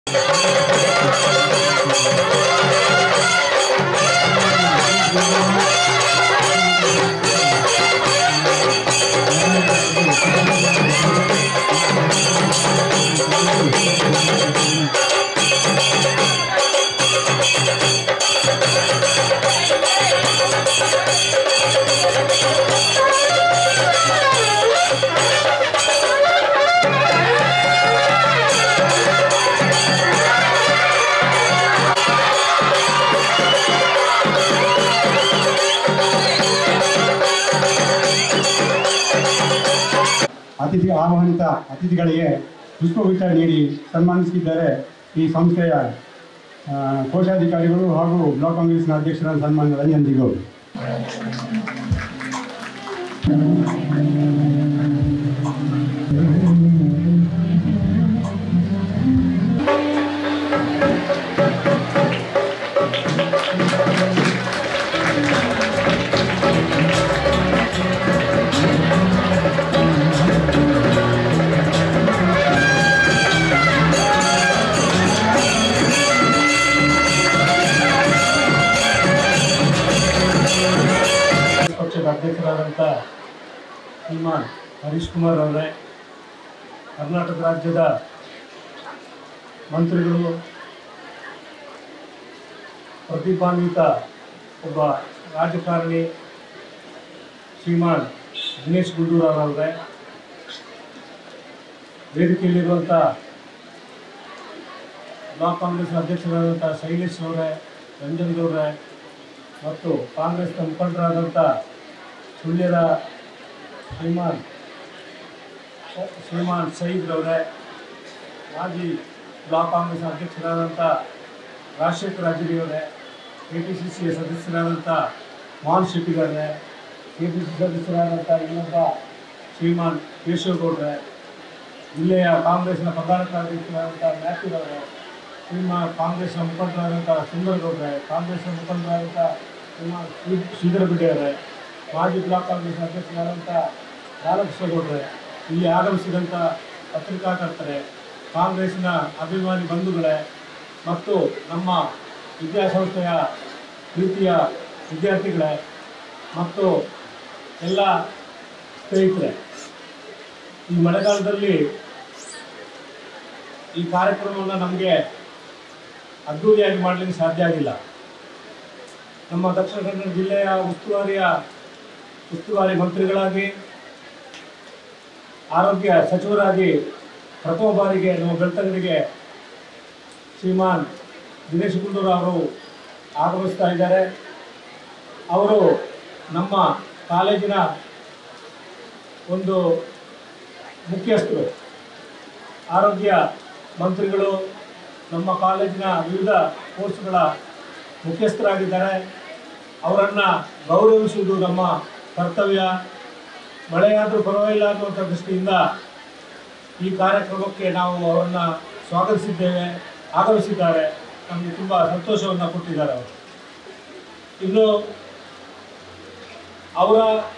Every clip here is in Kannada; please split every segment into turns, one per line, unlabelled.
ಅತಿಥಿ ಆಹ್ವಾನಿತ ಅತಿಥಿಗಳಿಗೆ ಪುಷ್ಪಗುಚ್ಛ ನೀಡಿ ಸನ್ಮಾನಿಸಿದ್ದಾರೆ ಈ ಸಂಸ್ಥೆಯ ಆ, ಕೋಶಾಧಿಕಾರಿಗಳು ಹಾಗೂ ಬ್ಲಾಕ್ ಕಾಂಗ್ರೆಸ್ನ ಅಧ್ಯಕ್ಷರಾದ ಸನ್ಮಾನ್ಯ ರಂಜನ್ ದಿಗೌಡ್
ಪಕ್ಷದ ಅಧ್ಯಕ್ಷರಾದಂಥ ಶ್ರೀಮಾನ್ ಹರೀಶ್ ಕುಮಾರ್ ಅವರೇ ಕರ್ನಾಟಕ ರಾಜ್ಯದ ಮಂತ್ರಿಗಳು ಪ್ರತಿಭಾನ್ವಿತ ಒಬ್ಬ ರಾಜಕಾರಣಿ ಶ್ರೀಮಾನ್ ದಿನೇಶ್ ಗುಂಡೂರಾವ್ ಅವರೇ ವೇದಿಕೆಯಲ್ಲಿರುವಂಥ ಬ್ಲಾಕ್ ಕಾಂಗ್ರೆಸ್ ಅಧ್ಯಕ್ಷರಾದಂಥ ಶೈಲೇಶ್ ಅವರೇ ರಂಜನ್ ಗೌಡ್ರೆ ಮತ್ತು ಕಾಂಗ್ರೆಸ್ನ ಮುಖಂಡರಾದಂಥ ಸುಳ್ಯದ ಶ್ರೀಮಾನ್ ಶ್ರೀಮಾನ್ ಸಯೀದ್ ಅವರೇ ಮಾಜಿ ಬ್ಲಾಕ್ ಕಾಂಗ್ರೆಸ್ ಅಧ್ಯಕ್ಷರಾದಂಥ ರಾಜಶೇಖರ್ ಅಜ್ರಿ ಅವರೇ ಕೆ ಪಿ ಸಿ ಸಿ ಸದಸ್ಯರಾದಂಥ ಮೋಹನ್ ಶೆಟ್ಟಿಗವ್ರೆ ಕೆ ಪಿ ಸಿ ಸದಸ್ಯರಾದಂಥ ಇನ್ನೊಬ್ಬ ಶ್ರೀಮಾನ್ ಕೇಶವಗೌಡ್ರೆ ಜಿಲ್ಲೆಯ ಕಾಂಗ್ರೆಸ್ನ ಪ್ರಧಾನ ಕಾರ್ಯದರ್ಶಿಯಾದಂಥ ಮ್ಯಾಥ್ಯೂ ಅವರೇ ಶ್ರೀಮಾನ್ ಕಾಂಗ್ರೆಸ್ನ ಮುಖಂಡರಾದಂಥ ಸುಂದರಗೌಡ್ರೆ ಕಾಂಗ್ರೆಸ್ನ ಮುಖಂಡರಾದಂಥ ಶ್ರೀಮಾನ್ ಶ್ರೀ ಶ್ರೀಧರ ಬಿಡ್ಡೆಯವರೇ ಮಾಜಿ ಬ್ಲಾಕ್ ಕಾಂಗ್ರೆಸ್ ಅಧ್ಯಕ್ಷರಾದಂಥ ಬಾಲಕೃಷ್ಣಗೌಡ್ರೆ ಇಲ್ಲಿ ಆಗಮಿಸಿದಂಥ ಪತ್ರಿಕಾಕರ್ತರೆ ಕಾಂಗ್ರೆಸ್ನ ಅಭಿಮಾನಿ ಬಂಧುಗಳೇ ಮತ್ತು ನಮ್ಮ ವಿದ್ಯಾಸಂಸ್ಥೆಯ ಪ್ರೀತಿಯ ವಿದ್ಯಾರ್ಥಿಗಳೇ ಮತ್ತು ಎಲ್ಲ ಸ್ನೇಹಿತರೆ ಈ ಮಳೆಗಾಲದಲ್ಲಿ ಈ ಕಾರ್ಯಕ್ರಮವನ್ನು ನಮಗೆ ಅದ್ಧೂರಿಯಾಗಿ ಮಾಡಲಿಕ್ಕೆ ಸಾಧ್ಯ ಆಗಿಲ್ಲ ನಮ್ಮ ದಕ್ಷಿಣ ಕನ್ನಡ ಜಿಲ್ಲೆಯ ಉಸ್ತುವಾರಿಯ ಉಸ್ತುವಾರಿ ಮಂತ್ರಿಗಳಾಗಿ ಆರೋಗ್ಯ ಸಚಿವರಾಗಿ ಪ್ರಥಮ ಬಾರಿಗೆ ನಮ್ಮ ಬೆಳ್ತಂಗಡಿಗೆ ಶ್ರೀಮಾನ್ ದಿನೇಶ್ ಗುಂಡೂರಾವ್ ಅವರು ಆಗಮಿಸ್ತಾ ಇದ್ದಾರೆ ಅವರು ನಮ್ಮ ಕಾಲೇಜಿನ ಒಂದು ಮುಖ್ಯಸ್ಥರು ಆರೋಗ್ಯ ಮಂತ್ರಿಗಳು ನಮ್ಮ ಕಾಲೇಜಿನ ವಿವಿಧ ಕೋರ್ಸ್ಗಳ ಮುಖ್ಯಸ್ಥರಾಗಿದ್ದಾರೆ ಅವರನ್ನು ಗೌರವಿಸುವುದು ನಮ್ಮ ಕರ್ತವ್ಯ ಮಳೆಯಾದರೂ ಪರವಾಗಿಲ್ಲ ಅನ್ನುವಂಥ ದೃಷ್ಟಿಯಿಂದ ಈ ಕಾರ್ಯಕ್ರಮಕ್ಕೆ ನಾವು ಅವರನ್ನು ಸ್ವಾಗತಿಸಿದ್ದೇವೆ ಆಗಮಿಸಿದ್ದಾರೆ ನಮಗೆ ತುಂಬ ಸಂತೋಷವನ್ನು ಕೊಟ್ಟಿದ್ದಾರೆ ಅವರು ಇನ್ನು ಅವರ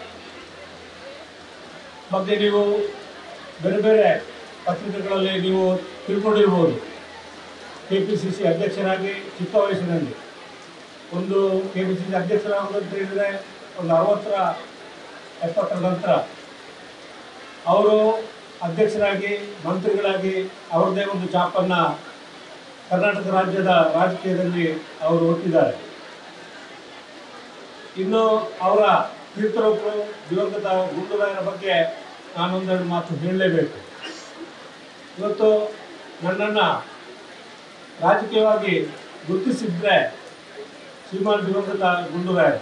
ಬಗ್ಗೆ ನೀವು ಬೇರೆ ಬೇರೆ ಪತ್ರಿಕೆಗಳಲ್ಲಿ ನೀವು ತಿಳ್ಕೊಂಡಿರ್ಬೋದು ಕೆ ಪಿ ಸಿ ಸಿ ಅಧ್ಯಕ್ಷರಾಗಿ ಚಿಕ್ಕ ವಯಸ್ಸಿನಲ್ಲಿ ಒಂದು ಕೆ ಪಿ ಸಿ ಸಿ ಅಧ್ಯಕ್ಷರಾಗೋದಂತ ಹೇಳಿದರೆ ಒಂದು ಅರವತ್ತರ ಎಪ್ಪತ್ತರ ನಂತರ ಅವರು ಅಧ್ಯಕ್ಷರಾಗಿ ಮಂತ್ರಿಗಳಾಗಿ ಅವರದೇ ಒಂದು ಚಾಪನ್ನು ಕರ್ನಾಟಕ ರಾಜ್ಯದ ರಾಜಕೀಯದಲ್ಲಿ ಅವರು ಒತ್ತಿದ್ದಾರೆ ಇನ್ನು ಅವರ ತೀರ್ಥರೂಪರು ದಿವಂಗತ ಗುಂಡೂರಾಯರ ಬಗ್ಗೆ ನಾನೊಂದೆರಡು ಮಾತು ಹೇಳಲೇಬೇಕು ಇವತ್ತು ನನ್ನನ್ನು ರಾಜಕೀಯವಾಗಿ ಗುರುತಿಸಿದ್ರೆ ಶ್ರೀಮಾನ್ ದಿವಂಗತ ಗುಂಡೂರಾಯರು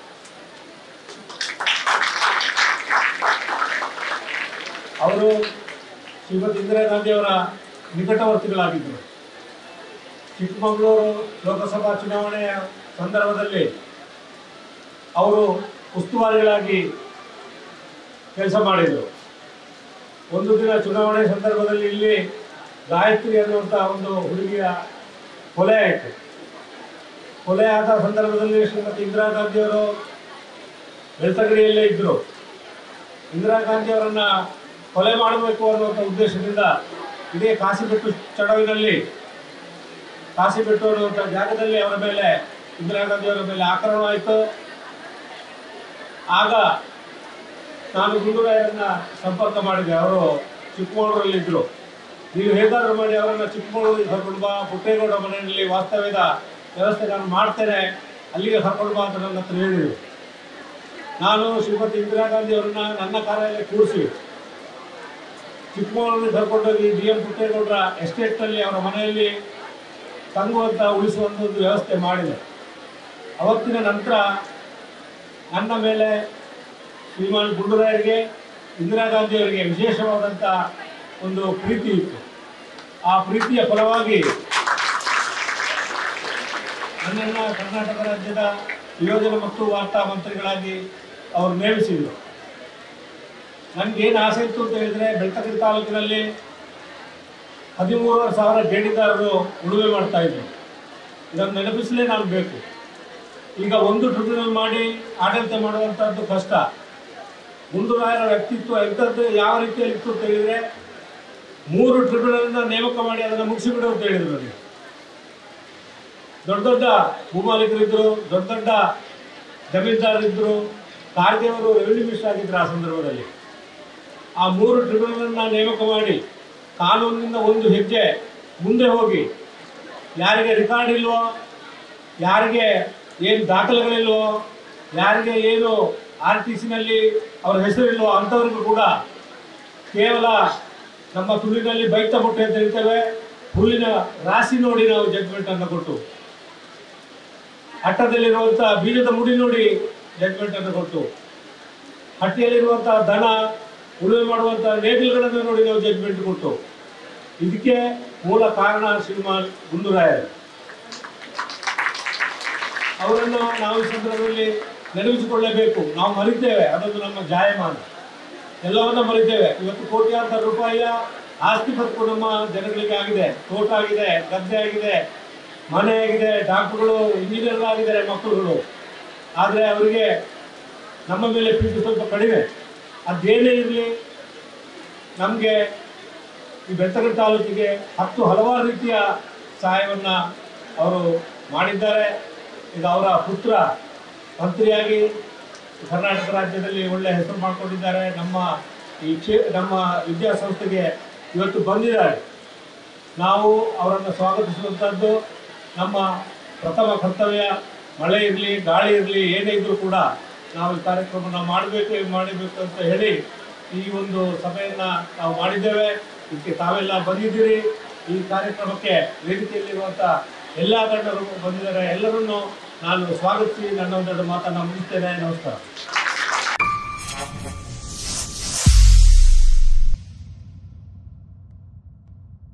ಅವರು ಶ್ರೀಮತಿ ಇಂದಿರಾ ಗಾಂಧಿಯವರ ನಿಕಟವರ್ತಿಗಳಾಗಿದ್ದರು ಚಿಕ್ಕಮಗಳೂರು ಲೋಕಸಭಾ ಚುನಾವಣೆಯ ಸಂದರ್ಭದಲ್ಲಿ ಅವರು ಉಸ್ತುವಾರಿಗಳಾಗಿ ಕೆಲಸ ಮಾಡಿದರು ಒಂದು ದಿನ ಚುನಾವಣೆ ಸಂದರ್ಭದಲ್ಲಿ ಇಲ್ಲಿ ಗಾಯತ್ರಿ ಅನ್ನುವಂಥ ಒಂದು ಹುಡುಗಿಯ ಕೊಲೆ ಆಯಿತು ಕೊಲೆ ಆದ ಸಂದರ್ಭದಲ್ಲಿ ಶ್ರೀಮತಿ ಇಂದಿರಾ ಗಾಂಧಿಯವರು ಬೆಳ್ತಂಗಡಿಯಲ್ಲೇ ಇದ್ದರು ಇಂದಿರಾ ಗಾಂಧಿಯವರನ್ನ ಕೊಲೆ ಮಾಡಬೇಕು ಅನ್ನುವಂಥ ಉದ್ದೇಶದಿಂದ ಇದೇ ಕಾಸಿಬೆಟ್ಟು ಚಡವಿನಲ್ಲಿ ಕಾಸಿಬೆಟ್ಟು ಅನ್ನುವಂಥ ಜಾಗದಲ್ಲಿ ಅವರ ಮೇಲೆ ಇಂದಿರಾ ಗಾಂಧಿ ಅವರ ಮೇಲೆ ಆಕ್ರಮಣವಾಯಿತು ಆಗ ನಾನು ಗುಂಡೂರಾಯರನ್ನ ಸಂಪರ್ಕ ಮಾಡಿದೆ ಅವರು ಚಿಕ್ಕಮಗಳೂರಲ್ಲಿ ಇದ್ರು ನೀವು ಹೇಗಾದ್ರೂ ಮಾಡಿ ಅವರನ್ನ ಚಿಕ್ಕಮಗಳೂರಿಗೆ ಕರ್ಕೊಂಡು ಬಾ ಪುಟ್ಟೇಗೌಡ ಮನೆಯಲ್ಲಿ ವಾಸ್ತವ್ಯದ ವ್ಯವಸ್ಥೆ ನಾನು ಮಾಡ್ತೇನೆ ಅಲ್ಲಿಗೆ ಕರ್ಕೊಂಡು ಬಾ ಅಂತ ನನ್ನ ಹತ್ರ ಹೇಳಿದರು ನಾನು ಶ್ರೀಮತಿ ಇಂದಿರಾ ಗಾಂಧಿ ಅವರನ್ನ ನನ್ನ ಕಾರ್ಯಾಲಯ ಕೂರಿಸಿ ಚಿಕ್ಕಮಗಳೂರಿಗೆ ಕರ್ಕೊಂಡೋಗಿ ಡಿ ಎಂ ಪುಟ್ಟೇಗೌಡರ ಎಸ್ಟೇಟ್ನಲ್ಲಿ ಅವರ ಮನೆಯಲ್ಲಿ ತಂಗುವಂಥ ಉಳಿಸುವಂಥ ಒಂದು ವ್ಯವಸ್ಥೆ ಮಾಡಿದೆ ಅವತ್ತಿನ ನಂತರ ನನ್ನ ಮೇಲೆ ಶ್ರೀಮಾನ್ ಗುಂಡೂರಾಯರಿಗೆ ಇಂದಿರಾ ಗಾಂಧಿ ಅವರಿಗೆ ವಿಶೇಷವಾದಂಥ ಒಂದು ಪ್ರೀತಿ ಇತ್ತು ಆ ಪ್ರೀತಿಯ ಫಲವಾಗಿ ನನ್ನನ್ನು ಕರ್ನಾಟಕ ರಾಜ್ಯದ ಯೋಜನೆ ಮತ್ತು ವಾರ್ತಾ ಮಂತ್ರಿಗಳಾಗಿ ಅವರು ನೇಮಿಸಿದರು ನನಗೇನು ಆಸೆ ಇತ್ತು ಅಂತ ಹೇಳಿದರೆ ಬೆಳ್ತಂಗಡಿ ತಾಲೂಕಿನಲ್ಲಿ ಹದಿಮೂರುವರೆ ಸಾವಿರ ಗೇಣಿದಾರರು ಉಳುಮೆ ಮಾಡ್ತಾ ಇದ್ರು ಇದನ್ನು ನೆನಪಿಸಲೇ ನಾನು ಬೇಕು ಈಗ ಒಂದು ಟ್ರಿಬ್ಯುನಲ್ ಮಾಡಿ ಆಡಳಿತ ಮಾಡುವಂಥದ್ದು ಕಷ್ಟ ಗುಂಡೂರಾಯರ ವ್ಯಕ್ತಿತ್ವ ಎಂಥದ್ದು ಯಾವ ರೀತಿಯಲ್ಲಿ ಇತ್ತು ಅಂತ ಹೇಳಿದರೆ ಮೂರು ಟ್ರಿಬ್ಯುನಲ್ನ ನೇಮಕ ಮಾಡಿ ಅದನ್ನು ಮುಗಿಸಿಬಿಡು ಅಂತ ಹೇಳಿದ್ರು ನನಗೆ ದೊಡ್ಡ ದೊಡ್ಡ ಭೂಮಾಲೀಕರಿದ್ದರು ದೊಡ್ಡ ದೊಡ್ಡ ಜಮೀನ್ದಾರರಿದ್ದರು ಕಾರ್ದೇವರು ರೆವಿನ್ಯೂ ಮಿನಿಸ್ಟರ್ ಆಗಿದ್ದರು ಆ ಸಂದರ್ಭದಲ್ಲಿ ಆ ಮೂರು ಟ್ರಿಬ್ಯುನಲ್ನ ನೇಮಕ ಮಾಡಿ ಕಾನೂನಿನಿಂದ ಒಂದು ಹೆಜ್ಜೆ ಮುಂದೆ ಹೋಗಿ ಯಾರಿಗೆ ರೆಕಾರ್ಡ್ ಇಲ್ವೋ ಯಾರಿಗೆ ಏನು ದಾಖಲೆಗಳಿಲ್ವೋ ಯಾರಿಗೆ ಏನು ಆರ್ ಟಿ ಸಿನಲ್ಲಿ ಅವರ ಹೆಸರಿಲ್ವೋ ಅಂಥವ್ರಿಗೂ ಕೂಡ ಕೇವಲ ನಮ್ಮ ತುಳಿನಲ್ಲಿ ಬೈತ ಮುಟ್ಟೆ ಅಂತ ಹೇಳ್ತೇವೆ ಹುಲ್ಲಿನ ರಾಶಿ ನೋಡಿ ನಾವು ಜಡ್ಜ್ಮೆಂಟ್ ಅನ್ನು ಕೊಟ್ಟು ಅಟ್ಟದಲ್ಲಿರುವಂತಹ ಬೀಜದ ಮುಡಿ ನೋಡಿ ಜಡ್ಜ್ಮೆಂಟ್ ಅನ್ನು ಕೊಟ್ಟು ಹಟ್ಟಿಯಲ್ಲಿರುವಂತಹ ದನ ಉಳುಮೆ ಮಾಡುವಂತಹ ನೇಗಿಲುಗಳನ್ನು ನೋಡಿ ನಾವು ಜಡ್ಜ್ಮೆಂಟ್ ಕೊಟ್ಟು ಇದಕ್ಕೆ ಮೂಲ ಕಾರಣ ಶ್ರೀಮಾನ್ ಗುಂಡೂರಾಯರು ಅವರನ್ನು ನಾವು ಈ ಸಂದರ್ಭದಲ್ಲಿ ನೆನಪಿಸಿಕೊಳ್ಳಲೇಬೇಕು ನಾವು ಮರಿತೇವೆ ಅದೊಂದು ನಮ್ಮ ಜಾಯಮಾನ ಎಲ್ಲವನ್ನ ಮರಿತೇವೆ ಇವತ್ತು ಕೋಟ್ಯಾಂತರ ರೂಪಾಯಿಯ ಆಸ್ತಿ ಪತ್ತು ನಮ್ಮ ಜನಗಳಿಗೆ ಆಗಿದೆ ತೋಟ ಆಗಿದೆ ಗದ್ದೆ ಆಗಿದೆ ಮನೆ ಆಗಿದೆ ಡಾಕ್ಟರ್ಗಳು ಇಂಜಿನಿಯರ್ ಆಗಿದ್ದಾರೆ ಮಕ್ಕಳುಗಳು ಆದರೆ ಅವರಿಗೆ ನಮ್ಮ ಮೇಲೆ ಪ್ರೀತಿ ಸ್ವಲ್ಪ ಕಡಿಮೆ ಅದೇನೇ ಇರಲಿ ನಮಗೆ ಈ ಬೆಳ್ತಂಗಡಿ ತಾಲೂಕಿಗೆ ಹತ್ತು ಹಲವಾರು ರೀತಿಯ ಸಹಾಯವನ್ನು ಅವರು ಮಾಡಿದ್ದಾರೆ ಈಗ ಅವರ ಪುತ್ರ ಮಂತ್ರಿಯಾಗಿ ಕರ್ನಾಟಕ ರಾಜ್ಯದಲ್ಲಿ ಒಳ್ಳೆ ಹೆಸರು ಮಾಡಿಕೊಂಡಿದ್ದಾರೆ ನಮ್ಮ ಈ ಕ್ಷೇ ನಮ್ಮ ವಿದ್ಯಾಸಂಸ್ಥೆಗೆ ಇವತ್ತು ಬಂದಿದ್ದಾರೆ ನಾವು ಅವರನ್ನು ಸ್ವಾಗತಿಸುವಂಥದ್ದು ನಮ್ಮ ಪ್ರಥಮ ಕರ್ತವ್ಯ ಮಳೆ ಇರಲಿ ಗಾಳಿ ಇರಲಿ ಏನೇ ಇದ್ರೂ ಕೂಡ ನಾವು ಈ ಕಾರ್ಯಕ್ರಮನ ಮಾಡಬೇಕು ಮಾಡಬೇಕು ಅಂತ ಹೇಳಿ ಈ ಒಂದು ಸಭೆಯನ್ನು ನಾವು ಮಾಡಿದ್ದೇವೆ ಇದಕ್ಕೆ ತಾವೆಲ್ಲ ಬಂದಿದ್ದೀರಿ ಈ ಕಾರ್ಯಕ್ರಮಕ್ಕೆ ವೇದಿಕೆಯಲ್ಲಿರುವಂಥ ಎಲ್ಲ ಗಣ್ಯರು ಬಂದಿದ್ದಾರೆ ಎಲ್ಲರನ್ನು ನಾನು ಸ್ವಾಗತಿಸಿ ನನ್ನ ಒಂದೆರಡು ಮಾತನ್ನು ಮುಗಿಸ್ತೇನೆ ನಮಸ್ಕಾರ